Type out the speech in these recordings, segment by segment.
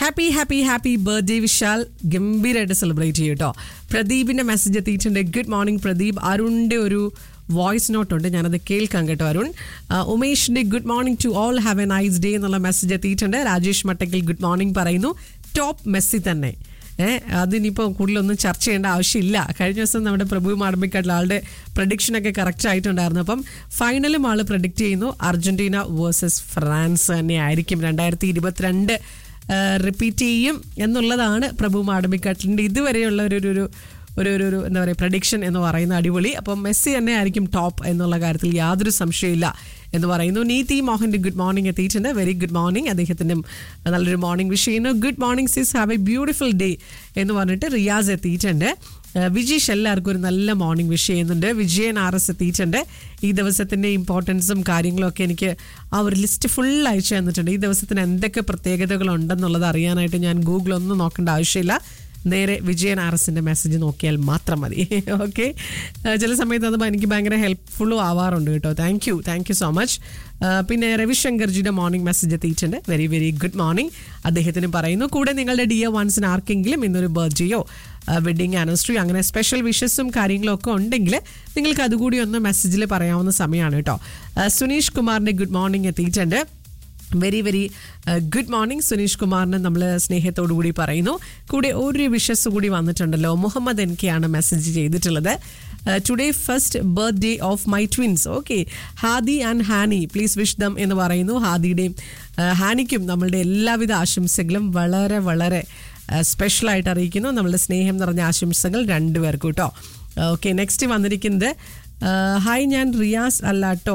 happy happy happy birthday Vishal ഗംഭീരമായിട്ട് celebrate ചെയ്യും കേട്ടോ പ്രദീപിന്റെ മെസ്സേജ് എത്തിയിട്ടുണ്ട് ഗുഡ് മോർണിംഗ് പ്രദീപ് അരുണിന്റെ ഒരു വോയിസ് നോട്ട് ഉണ്ട് ഞാനത് കേൾക്കാം കേട്ടോ അരുൺ ആ, ഉമേഷിന്റെ good morning to all have a nice day എന്നുള്ള മെസ്സേജ് എത്തിയിട്ടുണ്ട് രാജേഷ് മട്ടക്കിൽ ഗുഡ് മോർണിംഗ് പറയുന്നു ടോപ്പ് മെസ്സി തന്നെ ഏഹ് അതിനിപ്പോൾ കൂടുതലൊന്നും ചർച്ച ചെയ്യേണ്ട ആവശ്യമില്ല കഴിഞ്ഞ ദിവസം നമ്മുടെ പ്രഭു മാടമ്പിക്കാട്ടിൽ ആളുടെ പ്രഡിക്ഷൻ ഒക്കെ കറക്റ്റ് ആയിട്ടുണ്ടായിരുന്നു അപ്പം ഫൈനലും ആൾ പ്രഡിക്റ്റ് ചെയ്യുന്നു അർജന്റീന വേഴ്സസ് ഫ്രാൻസ് തന്നെ ആയിരിക്കും രണ്ടായിരത്തി ഇരുപത്തിരണ്ട് റിപ്പീറ്റ് ചെയ്യും എന്നുള്ളതാണ് പ്രഭു മാടമ്പിക്കാട്ടിലിൻ്റെ ഇതുവരെയുള്ള ഒരു ഒരു ഒരു ഒരു ഒരു ഒരു എന്താ പറയുക പ്രഡിക്ഷൻ എന്ന് പറയുന്ന അടിപൊളി അപ്പം മെസ്സി തന്നെ ആയിരിക്കും ടോപ്പ് എന്നുള്ള കാര്യത്തിൽ യാതൊരു സംശയമില്ല എന്ന് പറയുന്നു നീതി മോഹൻ്റെ ഗുഡ് മോർണിംഗ് എത്തിയിട്ടുണ്ട് വെരി ഗുഡ് മോർണിംഗ് അദ്ദേഹത്തിൻ്റെ നല്ലൊരു മോർണിംഗ് വിഷ് ചെയ്യുന്നു good morning sis have a beautiful day എന്ന് പറഞ്ഞിട്ട് റിയാസ് എത്തിയിട്ടുണ്ട് ഏഹ് വിജീഷ് എല്ലാവർക്കും ഒരു നല്ല മോർണിംഗ് വിഷ് ചെയ്യുന്നുണ്ട് വിജയൻ ആർ എസ് എത്തിയിട്ടുണ്ട് ഈ ദിവസത്തിൻ്റെ ഇമ്പോർട്ടൻസും കാര്യങ്ങളും ഒക്കെ എനിക്ക് ആ ഒരു ലിസ്റ്റ് ഫുൾ അയച്ചു തന്നിട്ടുണ്ട് ഈ ദിവസത്തിന് എന്തൊക്കെ പ്രത്യേകതകളുണ്ടെന്നുള്ളത് അറിയാനായിട്ട് ഞാൻ ഗൂഗിളൊന്നും നോക്കേണ്ട ആവശ്യമില്ല നേരെ വിജയൻ ആർ എസിൻ്റെ മെസ്സേജ് നോക്കിയാൽ മാത്രം മതി ഓക്കെ ചില സമയത്ത് അത് എനിക്ക് ഭയങ്കര ഹെൽപ്ഫുള്ളും ആവാറുണ്ട് കേട്ടോ thank you thank you so much പിന്നെ രവിശങ്കർജിയുടെ മോർണിംഗ് മെസ്സേജ് എത്തിയിട്ടുണ്ട് വെരി വെരി ഗുഡ് മോർണിംഗ് അദ്ദേഹത്തിന് പറയുന്നു കൂടെ നിങ്ങളുടെ ഡിയർ വൺസിന് ആർക്കെങ്കിലും ഇന്നൊരു ബർത്ത്ഡേയോ വെഡിങ് ആനിവേഴ്സറി അങ്ങനെ സ്പെഷ്യൽ വിഷസും കാര്യങ്ങളും ഒക്കെ ഉണ്ടെങ്കിൽ നിങ്ങൾക്ക് അതുകൂടി ഒന്ന് മെസ്സേജിൽ പറയാവുന്ന സമയമാണ് കേട്ടോ ആ, സുനീഷ് കുമാറിൻ്റെ ഗുഡ് മോർണിംഗ് എത്തിയിട്ടുണ്ട് very very good morning Suneesh കുമാറിന് നമ്മൾ സ്നേഹത്തോടു കൂടി പറയുന്നു കൂടെ ഒരു വിഷസ് കൂടി വന്നിട്ടുണ്ടല്ലോ മുഹമ്മദ് എൻ കെ ആണ് മെസ്സേജ് ചെയ്തിട്ടുള്ളത് today first birthday of my twins okay Hadi and Hani please wish them എന്ന് പറയുന്നു ഹാദിയുടെയും ആ, ഹാനിക്കും നമ്മളുടെ എല്ലാവിധ ആശംസകളും വളരെ വളരെ സ്പെഷ്യലായിട്ട് അറിയിക്കുന്നു നമ്മളുടെ സ്നേഹം നിറഞ്ഞ ആശംസകൾ രണ്ടുപേർക്കും കേട്ടോ ഓക്കെ നെക്സ്റ്റ് വന്നിരിക്കുന്നത് ആ, ഹായ് ഞാൻ റിയാസ് അല്ലാട്ടോ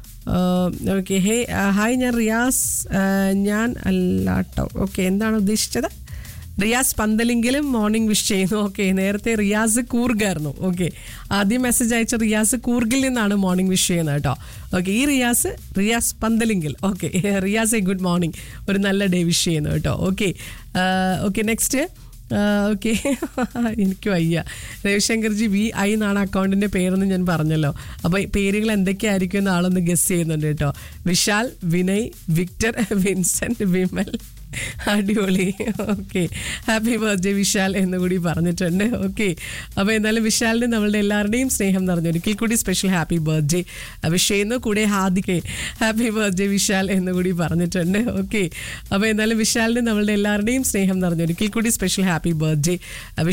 ഓക്കെ ഹേ ഹായ് ഞാൻ റിയാസ് ആ, ഞാൻ അല്ലാട്ടോ ഓക്കെ എന്താണ് ഉദ്ദേശിച്ചത് റിയാസ് പന്തലെങ്കിലും മോർണിംഗ് വിഷ് ചെയ്യുന്നു ഓക്കെ നേരത്തെ റിയാസ് കൂർഗായിരുന്നു ഓക്കെ ആദ്യം മെസ്സേജ് അയച്ച റിയാസ് കൂർഗിൽ നിന്നാണ് മോർണിംഗ് വിഷ് ചെയ്യുന്നത് കേട്ടോ ഓക്കെ ഈ റിയാസ് റിയാസ് പന്തലെങ്കിൽ okay Riyas a good morning ഒരു നല്ല ഡേ വിഷ് ചെയ്യുന്നു കേട്ടോ ഓക്കെ ഓക്കെ നെക്സ്റ്റ് ഓക്കെ എനിക്ക് വയ്യ രവിശങ്കർജി വി ഐ എന്നാണ് അക്കൗണ്ടിന്റെ പേരെന്ന് ഞാൻ പറഞ്ഞല്ലോ അപ്പോൾ ഈ പേരുകൾ എന്തൊക്കെയായിരിക്കും എന്ന് ആളൊന്ന് ഗസ് ചെയ്യുന്നുണ്ട് കേട്ടോ വിശാൽ വിനയ് വിക്ടർ വിൻസെന്റ് വിമൽ അടിപൊളി ഓക്കെ ഹാപ്പി ബർത്ത്ഡേ വിശാൽ എന്ന് കൂടി പറഞ്ഞിട്ടുണ്ട് ഓക്കെ അപ്പോൾ എന്തായാലും വിശാലിന് നമ്മളുടെ എല്ലാവരുടെയും സ്നേഹം നിറഞ്ഞു ഒരിക്കൽ കൂടി സ്പെഷ്യൽ ഹാപ്പി ബർത്ത്ഡേ വിഷ് ചെയ്യുന്നു കൂടെ ഹാദിക്ക് ഹാപ്പി ബർത്ത്ഡേ വിശാൽ എന്ന് കൂടി പറഞ്ഞിട്ടുണ്ട് ഓക്കെ അപ്പോൾ എന്തായാലും വിശാലിന് നമ്മളുടെ എല്ലാവരുടെയും സ്നേഹം നിറഞ്ഞു ഒരിക്കൽ കൂടി സ്പെഷ്യൽ ഹാപ്പി ബർത്ത്ഡേ